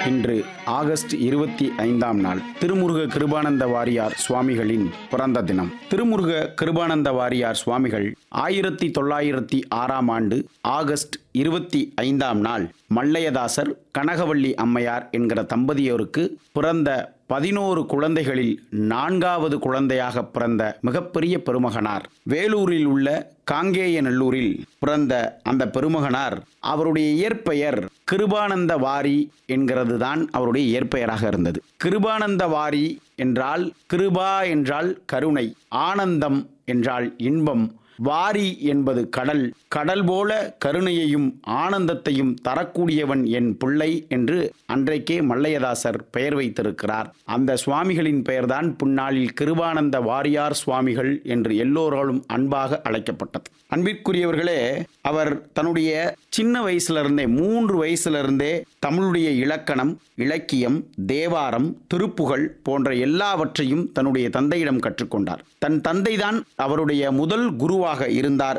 இன்று ஆகஸ்ட் இருபத்தி ஐந்தாம் நாள் திருமுருக கிருபானந்த வாரியார் சுவாமிகளின் பிறந்த தினம் திருமுருக கிருபானந்த வாரியார் சுவாமிகள் ஆயிரத்தி தொள்ளாயிரத்தி ஆறாம் ஆண்டு ஆகஸ்ட் இருபத்தி ஐந்தாம் நாள் மல்லையதாசர் கனகவள்ளி அம்மையார் என்கிற தம்பதியோருக்கு பிறந்த பதினோரு குழந்தைகளில் நான்காவது குழந்தையாக பிறந்த மிகப்பெரிய பெருமகனார் வேலூரில் உள்ள காங்கேயநல்லூரில் பிறந்த அந்த பெருமகனார் அவருடைய இயற்பெயர் கிருபானந்த வாரி என்கிறது தான் அவருடைய இயற்பெயராக இருந்தது கிருபானந்த வாரி என்றால் கிருபா என்றால் கருணை ஆனந்தம் என்றால் இன்பம் வாரி என்பது கடல் கடல் போல கருணையையும் ஆனந்தத்தையும் தரக்கூடியவன் என் பிள்ளை என்று அன்றைக்கே மல்லையதாசர் பெயர் வைத்திருக்கிறார் அந்த சுவாமிகளின் பெயர்தான் பின்னாளில் கிருபானந்த வாரியார் சுவாமிகள் என்று எல்லோராலும் அன்பாக அழைக்கப்பட்டது அன்பிற்குரியவர்களே அவர் தன்னுடைய சின்ன வயசுல இருந்தே மூன்று வயசுல இருந்தே தமிழுடைய இலக்கணம் இலக்கியம் தேவாரம் திருப்புகழ் போன்ற எல்லாவற்றையும் தன்னுடைய தந்தையிடம் கற்றுக்கொண்டார் தன் தந்தைதான் அவருடைய முதல் குருவாக இருந்தார்